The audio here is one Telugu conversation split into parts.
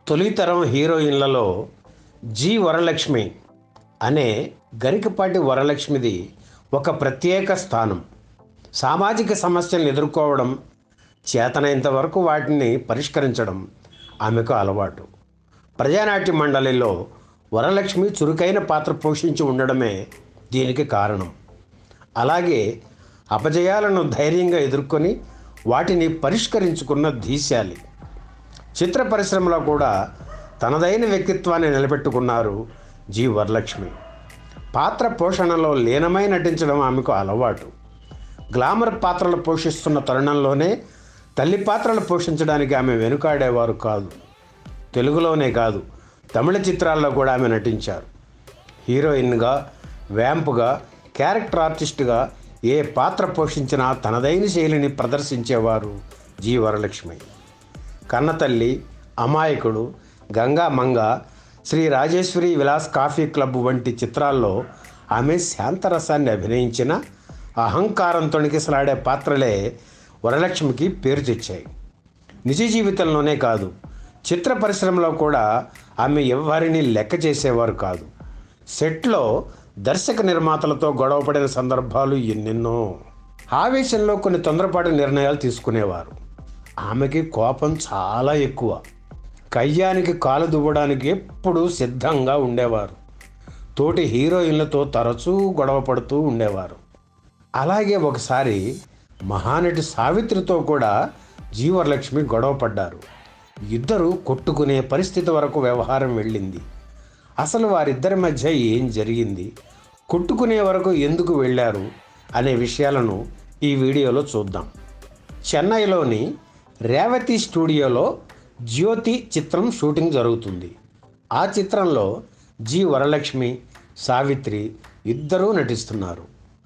తొలితరం హీరోయిన్లలో జి వరలక్ష్మి అనే గరికపాటి వరలక్ష్మిది ఒక ప్రత్యేక స్థానం సామాజిక సమస్యలను ఎదుర్కోవడం చేతనైనంత వరకు వాటిని పరిష్కరించడం ఆమెకు అలవాటు ప్రజానాట్య మండలిలో వరలక్ష్మి చురుకైన పాత్ర పోషించి ఉండడమే దీనికి కారణం అలాగే అపజయాలను ధైర్యంగా ఎదుర్కొని వాటిని పరిష్కరించుకున్న ధీశాలి చిత్ర పరిశ్రమలో కూడా తనదైన వ్యక్తిత్వాన్ని నిలబెట్టుకున్నారు జి వరలక్ష్మి పాత్ర పోషణలో లీనమై నటించడం ఆమెకు అలవాటు గ్లామర్ పాత్రలు పోషిస్తున్న తరుణంలోనే తల్లి పాత్రలు పోషించడానికి ఆమె వెనుకాడేవారు కాదు తెలుగులోనే కాదు తమిళ చిత్రాల్లో కూడా ఆమె నటించారు హీరోయిన్గా వ్యాంపుగా క్యారెక్టర్ ఆర్టిస్ట్గా ఏ పాత్ర పోషించినా తనదైన శైలిని ప్రదర్శించేవారు G Varalakshmi Kannathalli Amayakudu Ganga Manga Sri Rajeshwari Vilas coffee club వంటి చిత్రాల్లో ఆమె శాంతరసాన్ని అభినయించిన అహంకారం తొణికిసలాడే పాత్రలే వరలక్ష్మికి పేరు తెచ్చాయి నిజ జీవితంలోనే కాదు చిత్ర పరిశ్రమలో కూడా ఆమె ఎవరిని లెక్క చేసేవారు కాదు సెట్లో దర్శక నిర్మాతలతో గొడవపడిన సందర్భాలు ఎన్నెన్నో ఆవేశంలో కొన్ని తొందరపాటు నిర్ణయాలు తీసుకునేవారు ఆమెకి కోపం చాలా ఎక్కువ కయ్యానికి కాలు దువ్వడానికి ఎప్పుడూ సిద్ధంగా ఉండేవారు తోటి హీరోయిన్లతో తరచూ గొడవ పడుతూ ఉండేవారు అలాగే ఒకసారి మహానటి సావిత్రితో కూడా జీవరలక్ష్మి గొడవ పడ్డారు ఇద్దరు కొట్టుకునే పరిస్థితి వరకు వ్యవహారం వెళ్ళింది అసలు వారిద్దరి మధ్య ఏం జరిగింది కొట్టుకునే వరకు ఎందుకు వెళ్ళారు అనే విషయాలను ఈ వీడియోలో చూద్దాం చెన్నైలోని రేవతి స్టూడియోలో జ్యోతి చిత్రం షూటింగ్ జరుగుతుంది ఆ చిత్రంలో జి వరలక్ష్మి సావిత్రి ఇద్దరూ నటిస్తున్నారు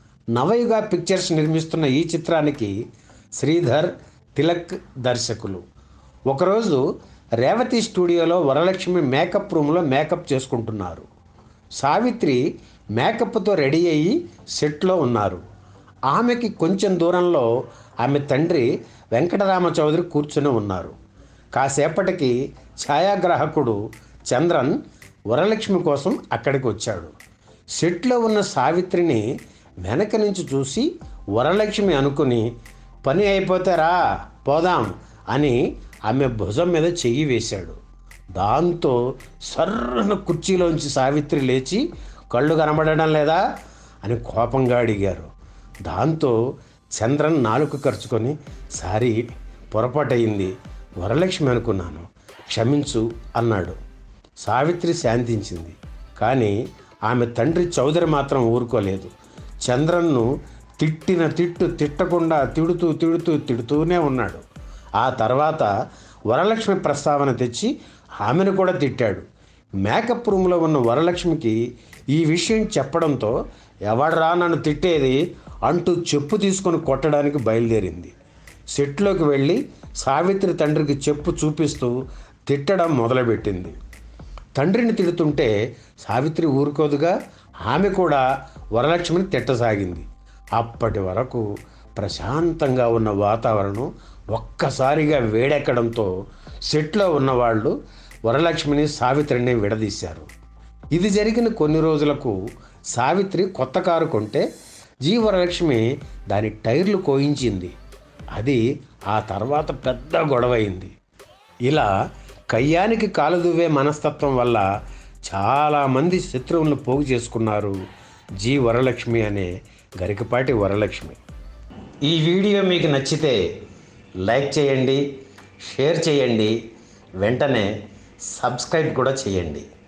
నవయుగ పిక్చర్స్ నిర్మిస్తున్న ఈ చిత్రానికి శ్రీధర్ తిలక్ దర్శకులు ఒకరోజు రేవతి స్టూడియోలో వరలక్ష్మి మేకప్ రూమ్లో మేకప్ చేసుకుంటున్నారు సావిత్రి మేకప్తో రెడీ అయ్యి సెట్లో ఉన్నారు ఆమెకి కొంచెం దూరంలో ఆమె తండ్రి వెంకటరామ చౌదరి కూర్చుని ఉన్నారు కాసేపటికి ఛాయాగ్రాహకుడు చంద్రన్ వరలక్ష్మి కోసం అక్కడికి వచ్చాడు సెట్లో ఉన్న సావిత్రిని వెనక నుంచి చూసి వరలక్ష్మి అనుకుని పని అయిపోతే రా పోదాం అని ఆమె భుజం మీద చెయ్యి వేశాడు దాంతో సర్రన కుర్చీలోంచి సావిత్రి లేచి కళ్ళు కనబడడం లేదా అని కోపంగా అడిగారు దాంతో చంద్రన్ నాలుక ఖర్చుకొని సారీ పొరపాటయింది వరలక్ష్మి అనుకున్నాను క్షమించు అన్నాడు సావిత్రి శాంతించింది కానీ ఆమె తండ్రి చౌదరి మాత్రం ఊరుకోలేదు చంద్రన్ను తిట్టిన తిట్టు తిట్టకుండా తిడుతూ తిడుతూ తిడుతూనే ఉన్నాడు ఆ తర్వాత వరలక్ష్మి ప్రస్తావన తెచ్చి ఆమెను కూడా తిట్టాడు మేకప్ రూమ్లో ఉన్న వరలక్ష్మికి ఈ విషయం చెప్పడంతో ఎవడరా నన్ను తిట్టేది అంటూ చెప్పు తీసుకొని కొట్టడానికి బయలుదేరింది సెట్లోకి వెళ్ళి సావిత్రి తండ్రికి చెప్పు చూపిస్తూ తిట్టడం మొదలుపెట్టింది తండ్రిని తిడుతుంటే సావిత్రి ఊరుకోదుగా ఆమె కూడా వరలక్ష్మిని తిట్టసాగింది అప్పటి వరకు ప్రశాంతంగా ఉన్న వాతావరణం ఒక్కసారిగా వేడెక్కడంతో సెట్లో ఉన్నవాళ్ళు వరలక్ష్మిని సావిత్రిని విడదీశారు ఇది జరిగిన కొన్ని రోజులకు సావిత్రి కొత్త కారు కొంటే జీ వరలక్ష్మి దాని టైర్లు కోయించింది అది ఆ తర్వాత పెద్ద గొడవైంది ఇలా కయ్యానికి కాలుదువ్వే మనస్తత్వం వల్ల చాలామంది శత్రువులను పోగు చేసుకున్నారు జి వరలక్ష్మి అనే గరికపాటి వరలక్ష్మి ఈ వీడియో మీకు నచ్చితే లైక్ చేయండి షేర్ చేయండి వెంటనే సబ్స్క్రైబ్ కూడా చేయండి